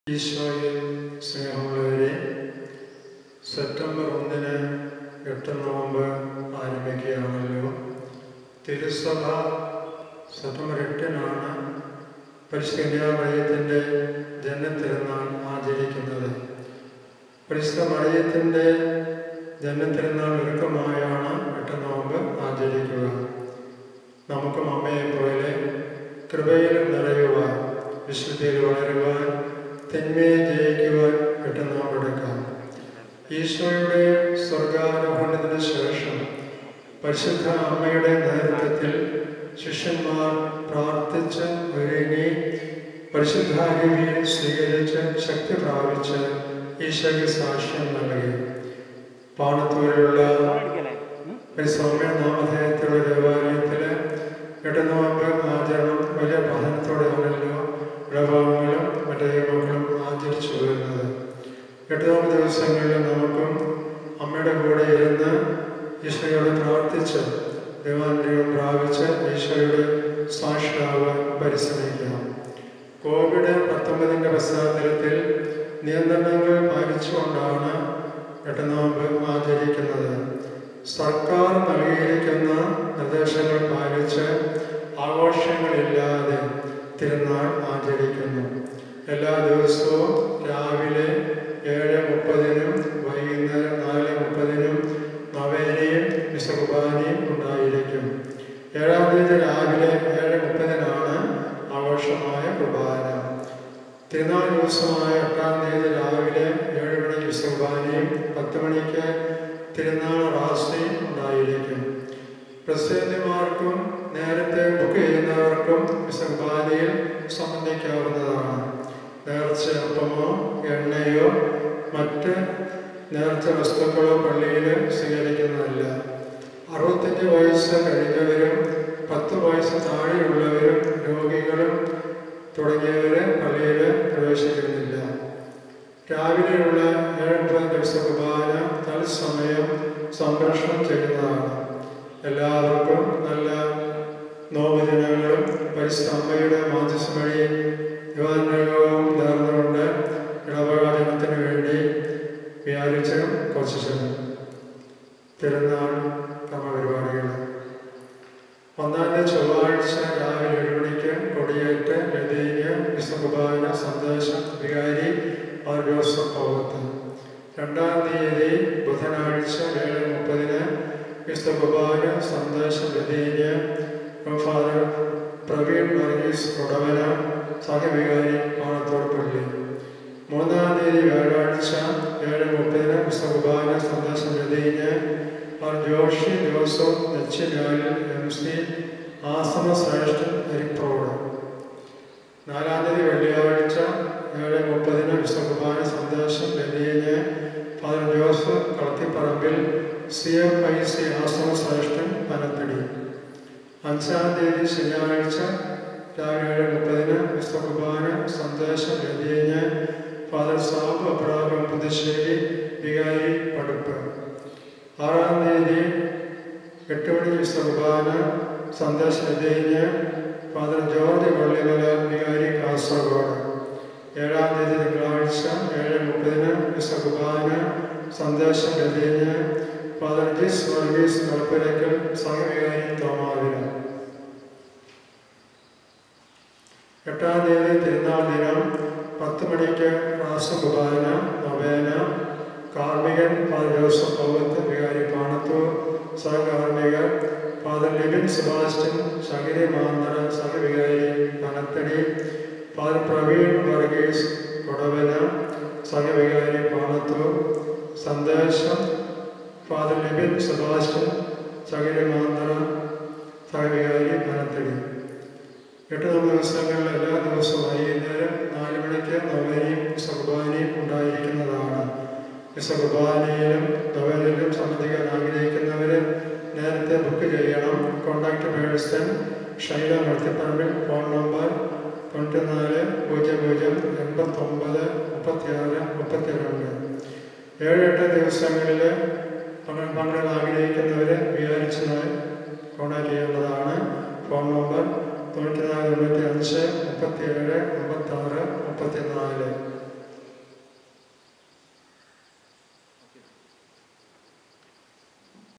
ഈശോയിൽ സ്നേഹമുള്ളവരെ സെപ്റ്റംബർ ഒന്നിന് എട്ട് നോമ്പ് ആരംഭിക്കുകയാണല്ലോ തിരുസഭ സെപ്റ്റംബർ എട്ടിനാണ് പരിശുദ്ധ മറിയത്തിൻ്റെ ജന്മത്തിരുന്നാൾ ആചരിക്കുന്നത് പരിശുദ്ധ മറിയത്തിൻ്റെ ജന്മത്തിരുന്നാൾ ഒരുക്കമായാണ് എട്ട് നോമ്പ് ആചരിക്കുക നമുക്കും അമ്മയെ പോലെ കൃപയിലും നിറയുവാൻ വിശുദ്ധിയിൽ വളരുവാൻ തിന്മയെ ജയിക്കുവാൻ എട്ടുനാമ്പെടുക്കാം ഈശോയുടെ സ്വർഗാരോഹണത്തിന് ശേഷം പരിശുദ്ധ അമ്മയുടെ നേതൃത്വത്തിൽ ശിഷ്യന്മാർ പ്രാർത്ഥിച്ച് ഒരുങ്ങി പരിശുദ്ധാരൂപിയെ സ്വീകരിച്ച് ശക്തി പ്രാപിച്ച് ഈശോയ്ക്ക് സാക്ഷ്യം നൽകി പാണത്തൂരിലുള്ള സൗമ്യ നാമധേയത്തിലുള്ള ദേവാലയത്തിൽ എട്ടുനോമ്പ് ആചരണം വലിയ പഠനത്തോടെയാണല്ലോ ഇടഭാഗങ്ങളും മറ്റേ മക്കളും ആചരിച്ചു വരുന്നത് എട്ടുനോമ്പ് ദിവസങ്ങളിൽ നമുക്കും അമ്മയുടെ കൂടെ ഇരുന്ന് ഈശോയോട് പ്രാർത്ഥിച്ച് ദൈവാനുഗ്രഹം പ്രാപിച്ച് ഈശോയുടെ സാക്ഷിയാവാൻ പരിശ്രമിക്കാം കോവിഡ് പത്തൊമ്പതിൻ്റെ പശ്ചാത്തലത്തിൽ നിയന്ത്രണങ്ങൾ പാലിച്ചുകൊണ്ടാണ് എട്ടുനോമ്പ് ആചരിക്കുന്നത് സർക്കാർ നൽകിയിരിക്കുന്ന നിർദ്ദേശങ്ങൾ പാലിച്ച് ആഘോഷങ്ങളില്ലാതെ തിരുനാൾ ആചരിക്കുന്നു എല്ലാ ദിവസവും രാവിലെ ഏഴ് മുപ്പതിനും വൈകുന്നേരം നാല് മുപ്പതിനും നവേനയും വിശകുബാനയും ഉണ്ടായിരിക്കും ഏഴാം തീയതി രാവിലെ ഏഴ് മുപ്പതിനാണ് ആഘോഷമായ കുർബാന തിരുനാൾ ദിവസമായ എട്ടാം തീയതി രാവിലെ ഏഴ് മണിക്ക് വിശകുബാനയും പത്ത് മണിക്ക് തിരുനാൾ റാസ്നയും ഉണ്ടായിരിക്കും പ്രസിദ്ധന്മാർക്കും നേരത്തെ ബുക്ക് ചെയ്യുന്നവർക്കും വിശകുബാനയിൽ സംബന്ധിക്കാവുന്നതാണ് നേർച്ചയപ്പമോ എണ്ണയോ മറ്റ് നേർച്ച വസ്തുക്കളോ പള്ളിയിൽ സ്വീകരിക്കുന്നതല്ല അറുപത്തഞ്ച് വയസ്സ് കഴിഞ്ഞവരും പത്ത് വയസ്സ് താഴെയുള്ളവരും രോഗികളും തുടങ്ങിയവരെ പള്ളിയിൽ പ്രവേശിക്കുന്നില്ല രാവിലെയുള്ള ഏഴ് ദിവസ കുർബാന തത്സമയം സംരക്ഷണം ചെയ്യുന്നതാണ് എല്ലാവർക്കും നല്ല നോമ്പുദിനങ്ങളും പരിസ്ഥ അമ്മയുടെ മാധ്യസ്ഥ വഴി യുവാനുഗ്രഹവും നേർന്നുകൊണ്ട് ഇടവകാചരണത്തിന് വേണ്ടി വ്യാരിച്ചും കുറച്ചും തിരുനാൾ കർമ്മ പരിപാടികൾ ഒന്നാം തീയതി ചൊവ്വാഴ്ച രാവിലെ ഏഴ് മണിക്ക് കൊടിയേറ്റ് ലതീന് വിശ്വകുബാന സന്ദേശം വികാരി ആർ ജോസഫ് പൗത്ത് രണ്ടാം തീയതി ബുധനാഴ്ച ഏഴ് മുപ്പതിന് വിശ്വകുബാന സന്ദേശം ലതീന് ഫാദർ പ്രവീൺ വർഗീസ് കൊടവന സഹവികാരി പാണത്തോട് പള്ളി മൂന്നാം തീയതി വ്യാഴാഴ്ച ഏഴ് മുപ്പതിന് വിശ്വകുബാന സന്ദേശം ലതീന് R Joshi Joseph Nechinalil M C ആസന ശ്രേഷ്ഠൻ എരിപ്രോഡ് നാലാം തീയതി വെള്ളിയാഴ്ച ഏഴ് മുപ്പതിന് വിശ്വകുമാര സന്ദേശം ഡൽഹിയിലെ father Joseph Kalathiparambil C M I C ആസന ശ്രേഷ്ഠൻ പനത്തടി അഞ്ചാം തീയതി ശനിയാഴ്ച രാവിലെ ഏഴ് മുപ്പതിന് വിശ്വകുമാര സന്ദേശം ഡൽഹിയിലെ ഫാദർ സാബ് അബ്രാഹം പുതുശ്ശേരി വികാരി പടുപ്പ് ആറാം തീയതി എട്ട് മണി വിശ്വകുമാര സന്ദേശം ഡൽഹിയിലെ ഫാദർ ജോർജ് വള്ളിമല വികാരി കാസർഗോഡ് ഏഴാം തീയതി തിങ്കളാഴ്ച ഏഴ് മുപ്പതിന് വിശ്വകുമാര സന്ദേശം ഡൽഹിയിലെ ഫാദർ ജിസ് വർഗീസ് കളപ്പുരക്കൽ സഹവികാരി തോമാവിന് എട്ടാം തീയതി തിരുനാൾ ദിനം പത്ത് മണിക്ക് രാസകുബാന നവേന കാർമികൻ ഫാദർ ജോസഫ് പൗവത്ത് വികാരി പാണത്തൂർ സഹകാർമികർ ഫാദർ ലിബിൻ സെബാസ്റ്റ്യൻ സഹിരി മാന്തറ സഹവികാരി പനത്തടി ഫാദർ പ്രവീൺ വർഗീസ് കൊടവന സഹവികാരി പാണത്തൂർ സന്ദേശം ഫാദർ ലിബിൻ സെബാസ്റ്റ്യൻ സഹിരി മാന്തറ സഹവികാരി പനത്തടി എട്ട് ദിവസങ്ങളിൽ എല്ലാ ദിവസവും വൈകുന്നേരം നാല് മണിക്ക് നവനയും സർബാനയും ഉണ്ടായിരിക്കുന്നതാണ് സർബാനയിലും നവനിലും സംബന്ധിക്കാൻ ആഗ്രഹിക്കുന്നവർ നേരത്തെ ബുക്ക് ചെയ്യണം contact person Shaila Marthiparambil phone number തൊണ്ണൂറ്റിനാല് പൂജ്യം പൂജ്യം എൺപത്തൊമ്പത് മുപ്പത്തിയാറ് മുപ്പത്തിരണ്ട് ഏഴ് എട്ട് ദിവസങ്ങളിൽ പങ്കെടുക്കാൻ ആഗ്രഹിക്കുന്നവർ വിചാരിച്ചതായി കോൺടാക്ട് ചെയ്യേണ്ടതാണ് ഫോൺ നമ്പർ തൊണ്ണൂറ്റിനാല് തൊണ്ണൂറ്റി അഞ്ച് മുപ്പത്തിയേഴ് അമ്പത്താറ് മുപ്പത്തിനാല്